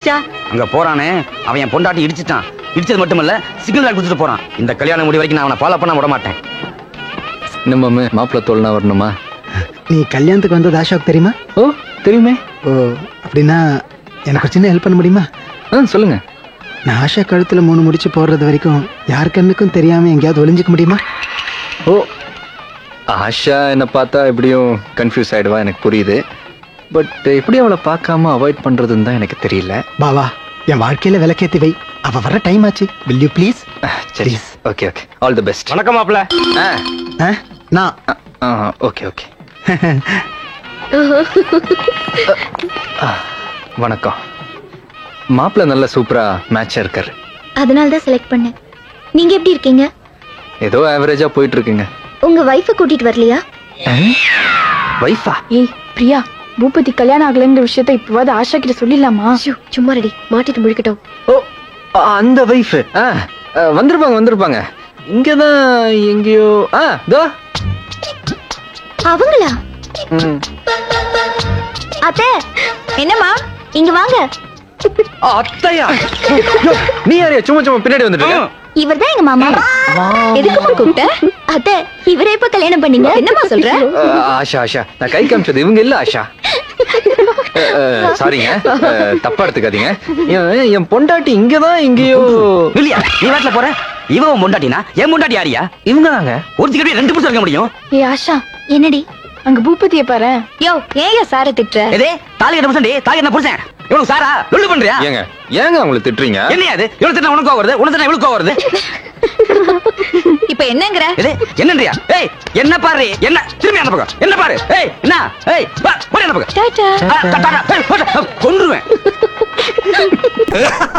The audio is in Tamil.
ஆஷா அங்க போறானே அவன் என் பொண்டாட்டி இடிச்சிட்டான் இடிச்சது மட்டுமல்ல சிக்னல் லைட் கொடுத்துட்டு போறான் இந்த கல்யாணம் முடி வரைக்கும் நான் அவனை ஃபாலோ பண்ண விட மாட்டேன் என்ன மாமு மாப்பிள்ள தோல்னா வரணுமா நீ கல்யாணத்துக்கு வந்தது ஆஷாவுக்கு தெரியுமா ஓ தெரியுமே ஓ அப்படின்னா எனக்கு ஒரு சின்ன ஹெல்ப் பண்ண முடியுமா ஆ சொல்லுங்க நான் ஆஷா கழுத்துல மூணு முடிச்சு போடுறது வரைக்கும் யார் கண்ணுக்கும் தெரியாம எங்கேயாவது ஒளிஞ்சுக்க முடியுமா ஓ ஆஷா என்னை பார்த்தா எப்படியும் கன்ஃபியூஸ் ஆயிடுவா எனக்கு புரியுது பட் எப்படி அவளை பார்க்காம அவாய்ட் பண்றதுன்னு தான் எனக்கு தெரியல பாவா என் வாழ்க்கையில விளக்கேத்தி வை அவ வர டைம் ஆச்சு வில் யூ ப்ளீஸ் சரி okay okay all the best வணக்கம் மாப்பிள்ள நான் ஓகே ஓகே வணக்கம் மாப்பிள்ள நல்ல சூப்பரா மேட்சா இருக்காரு அதனால தான் செலக்ட் பண்ணேன் நீங்க எப்படி இருக்கீங்க ஏதோ ஆவரேஜா போயிட்டு இருக்குங்க உங்க வைஃபை கூட்டிட்டு வரலையா வைஃபா ஏய் பிரியா பூபதி கல்யாணம் ஆகலைன்ற விஷயத்த இப்பவாது ஆஷா கிட்ட சொல்லிடலாமா ஷூ, சும்மா ரெடி மாட்டிட்டு முழிக்கட்டும் ஓ ஆ, அந்த வைஃப் ஆ ஆ, வந்திருப்பாங்க வந்திருப்பாங்க இங்கதான் எங்கேயோ ஆ தோ அவங்களா ம். அத்தை என்னம்மா இங்க வாங்க ஆ, அத்தையா யோ, நீ யாரையா சும்மா சும்மா பின்னாடி வந்துட்டு இருக்க? இவர்தான் எங்க மாமா எதுக்குமா கூப்பிட்ட அத்தை இவரே இப்ப கல்யாணம் பண்ணீங்க என்னம்மா சொல்ற ஆ, ஆஷா ஆஷா நான் கை காமிச்சது இவங்க இல்ல ஆஷா ஆ, ஆ, சாரிங்க ஆ, தப்பா எடுத்துக்காதீங்க என் என் பொண்டாட்டி இங்கதான் எங்கேயோ இல்லையா நீ வாட்டில போற இவன் உன் பொண்டாட்டினா என் பொண்டாட்டி யாரியா இவங்க தாங்க ஒருத்திக்கிட்டே ரெண்டு புருஷன் இருக்க முடியும் ஏய் ஆஷா என்னடி அங்க பூபதியை பாரு யோ ஏன் சார திட்டுற எதே தாலி கட்ட புருஷன் தாலி கட்ட புருஷன் இவனுக்கு சாரா லொல்லு பண்றியா ஏங்க ஏங்க அவங்களை திட்டுறீங்க என்னையா அது இவனு திட்டம் உனக்கு வருது உனக்கு திட்டம் இவளுக்கு வருது இப்ப என்னங்கற எது என்னன்றியா ஏய் என்ன பாரு என்ன திரும்பி அந்த பக்கம் என்ன பாரு ஏய் என்ன ஏய் வா போடி அந்த பக்கம் டாடா ஆ, டா, டா, டா. ஏய், போடா. கொன்றுவேன்